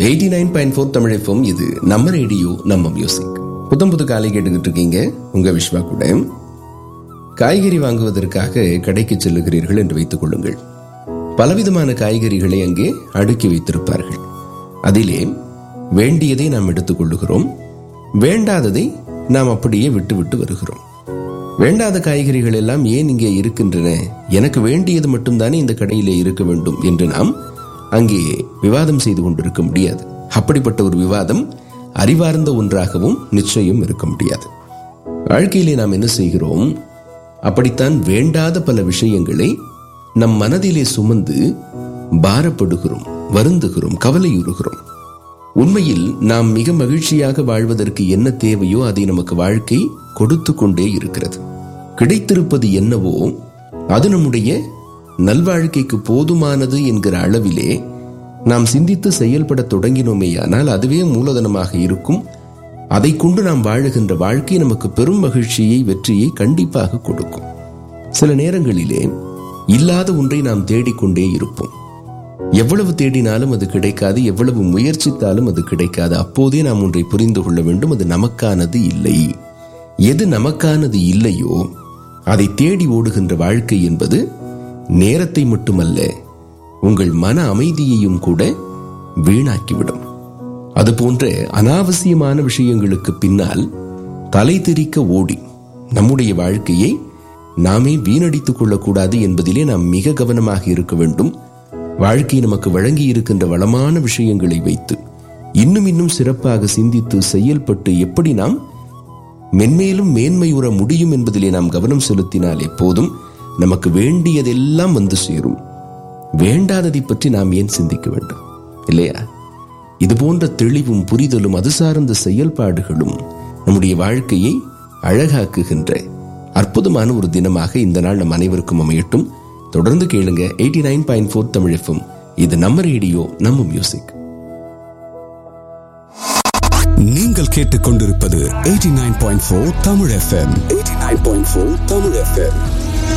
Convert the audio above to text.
eighty nine point four Tamil இது நம்ம radio நம்ம மியூசிக் புத்தம் புது காலை கேட்டுக்கிட்டு இருக்கீங்க உங்க விஸ்வா கூட காய்கறி வாங்குவதற்காக கடைக்கு செல்லுகிறீர்கள் என்று வைத்துக் கொள்ளுங்கள் பலவிதமான காய்கறிகளை அங்கே அடுக்கி வைத்திருப்பார்கள் அதிலே வேண்டியதை நாம் எடுத்துக் கொள்ளுகிறோம் வேண்டாததை நாம் அப்படியே விட்டு விட்டு வருகிறோம் வேண்டாத காய்கறிகள் எல்லாம் ஏன் இங்கே இருக்கின்றன எனக்கு வேண்டியது மட்டும்தானே இந்த கடையிலே இருக்க வேண்டும் என்று நாம் அங்கே விவாதம் செய்து கொண்டிருக்க முடியாது அப்படிப்பட்ட ஒரு விவாதம் அறிவார்ந்த ஒன்றாகவும் நிச்சயம் இருக்க முடியாது வாழ்க்கையிலே நாம் என்ன செய்கிறோம் அப்படித்தான் வேண்டாத பல விஷயங்களை நம் மனதிலே சுமந்து பாரப்படுகிறோம் வருந்துகிறோம் கவலையுறுகிறோம் உண்மையில் நாம் மிக மகிழ்ச்சியாக வாழ்வதற்கு என்ன தேவையோ அதை நமக்கு வாழ்க்கை கொடுத்து கொண்டே இருக்கிறது கிடைத்திருப்பது என்னவோ அது நம்முடைய நல்வாழ்க்கைக்கு போதுமானது என்கிற அளவிலே நாம் சிந்தித்து செயல்பட தொடங்கினோமேயானால் அதுவே மூலதனமாக இருக்கும் அதை கொண்டு நாம் வாழுகின்ற வாழ்க்கை நமக்கு பெரும் மகிழ்ச்சியை வெற்றியை கண்டிப்பாக கொடுக்கும் சில நேரங்களிலே இல்லாத ஒன்றை நாம் தேடிக்கொண்டே இருப்போம் எவ்வளவு தேடினாலும் அது கிடைக்காது எவ்வளவு முயற்சித்தாலும் அது கிடைக்காது அப்போதே நாம் ஒன்றை புரிந்து கொள்ள வேண்டும் அது நமக்கானது இல்லை எது நமக்கானது இல்லையோ அதை தேடி ஓடுகின்ற வாழ்க்கை என்பது நேரத்தை மட்டுமல்ல உங்கள் மன அமைதியையும் கூட வீணாக்கிவிடும் அதுபோன்ற அனாவசியமான விஷயங்களுக்கு பின்னால் தலை தெறிக்க ஓடி நம்முடைய வாழ்க்கையை நாமே வீணடித்துக் கொள்ளக்கூடாது என்பதிலே நாம் மிக கவனமாக இருக்க வேண்டும் வாழ்க்கை நமக்கு வழங்கி இருக்கின்ற வளமான விஷயங்களை வைத்து இன்னும் இன்னும் சிறப்பாக சிந்தித்து செயல்பட்டு எப்படி நாம் மென்மேலும் மேன்மையுற முடியும் என்பதிலே நாம் கவனம் செலுத்தினால் எப்போதும் நமக்கு வேண்டியதெல்லாம் வந்து சேரும் வேண்டாததை பற்றி நாம் ஏன் சிந்திக்க வேண்டும் இல்லையா இது போன்ற தெளிவும் புரிதலும் அது சார்ந்த செயல்பாடுகளும் நம்முடைய வாழ்க்கையை அழகாக்குகின்ற அற்புதமான ஒரு தினமாக இந்த நாள் நம் அனைவருக்கும் அமையட்டும் தொடர்ந்து கேளுங்க eighty nine point four Tamil இது நம்ம ரேடியோ நம்ம மியூசிக் நீங்கள் கேட்டுக்கொண்டிருப்பது 89.4 தமிழ் எஃப்எம் 89.4 தமிழ் எஃப்எம்